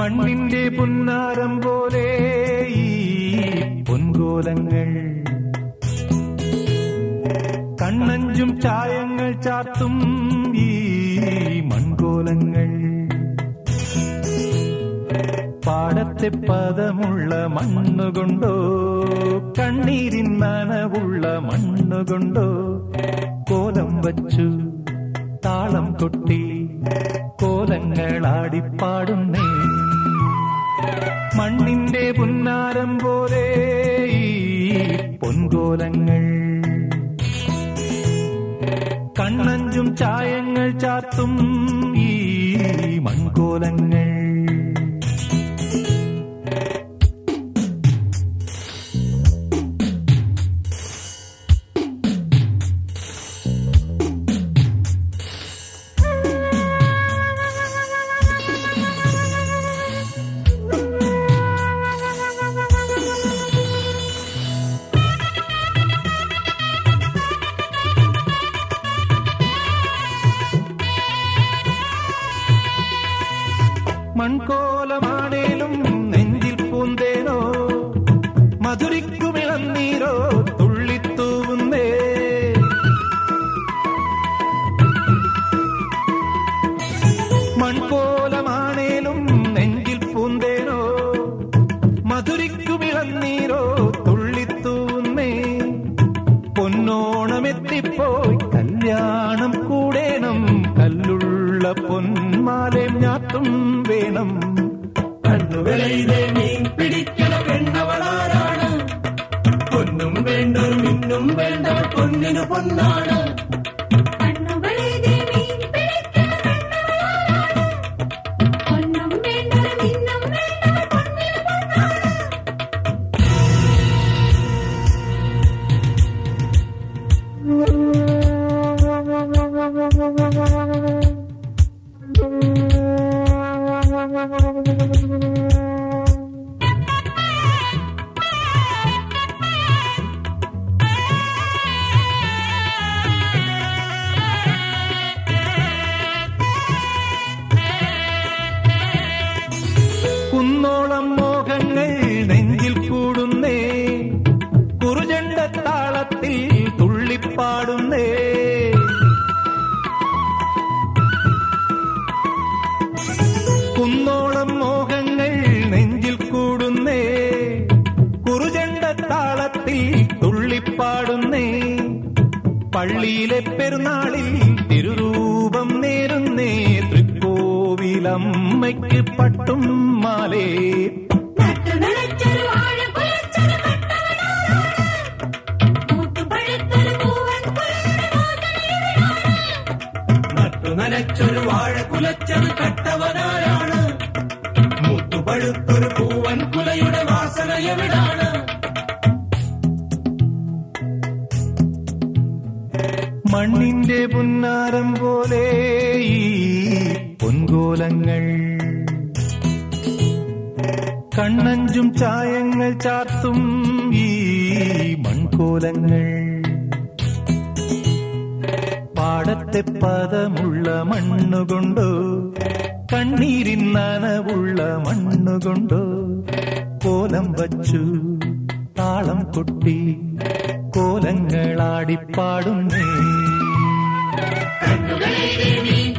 മണ്ണിന്റെ പുന്നാരം പോലെ ഈ പൊൻകോലങ്ങൾ കണ്ണഞ്ചും ചായങ്ങൾ ചാർത്തും ഈ മൺകോലങ്ങൾ പാടത്തെ പദമുള്ള മണ്ണുകൊണ്ടോ കണ്ണീരിൻ നനവുള്ള മണ്ണുകൊണ്ടോ കോലം വച്ചു താളം കൊട്ടി കോലങ്ങളാടിപ്പാടുന്നേ മണ്ണിന്റെ പുന്നാരം പോലെ ഈ പൊൻകോലങ്ങൾ കണ്ണഞ്ചും ചായങ്ങൾ ചാർത്തും ഈ മൺകോലങ്ങൾ മൺകോലമാണേലും നെഞ്ചിൽ പൂന്തേനോ മധുരിക്കുമിളന്നീരോ തുള്ളിത്തൂവുന്നേ മൺകോലമാണേലും നെഞ്ചിൽ പൂന്തേനോ മധുരിക്കുമിളന്നീരോ തുള്ളിത്തൂവുന്നേ പൊന്നോണമെത്തിപ്പോയി കല്യാണം കൂടേണം കല്ലുള്ള പൊന്മാലയും ഞാത്തും വേണം കണ്ണുകളിലെ മീൻ പിടിക്കണ പെണ്ണവളാരാണ് പൊന്നും വേണ്ടൊരു മിന്നും വേണ്ട പൊന്നിനു പൊന്നാണ് കണ്ണുകളിലെ മീൻ പിടിക്കണ പെണ്ണവളാരാണ്. പൊന്നും വേണ്ടൊരു മിന്നും വേണ്ടവൾ പൊന്നിനു പൊന്നാണ്. കുന്നോളം മോഹങ്ങൾ നെഞ്ചിൽ കൂടുന്നേ കുറുചണ്ട താളത്തിൽ തുള്ളിപ്പാടുന്നേ കുന്നോളം മോഹങ്ങൾ നെഞ്ചിൽ കൂടുന്നേ കുറുചണ്ട താളത്തിൽ തുള്ളിപ്പാടുന്നേ പള്ളിയിലെ പെരുന്നാളിൽ തിരുരൂപം നേരുന്നേ തൃക്കോവിലമ്മയ്ക്ക് പട്ടും മാലേ നട്ടുനനച്ചൊരു വാഴ കുലച്ചൊരു കട്ടവനാരാണ്. മൂത്തുപഴുത്തൊരു പൂവൻ പുല്ലിന്റെ വാസനയുടെയാണ്. നട്ടു നനച്ചൊരു വാഴ കുലച്ചത് കട്ടവനാരാണ് മുത്തുപഴുത്തൊരു പൂവൻ കുലയുടെ വാസന എവിടാണ് മണ്ണിന്റെ പുന്നാരം പോലെ ഈ പൊൻകോലങ്ങൾ കണ്ണഞ്ചും ചായങ്ങൾ ചാർത്തും ഈ മൺകോലങ്ങൾ പാടത്തെ പദമുള്ള മണ്ണുകൊണ്ടോ കണ്ണീരിൻ നനവുള്ള മണ്ണുകൊണ്ടോ കോലം വച്ചു താളം കൊട്ടി കോലങ്ങളാടിപ്പാടുന്നേ കണ്ണുകളിലെ മീൻ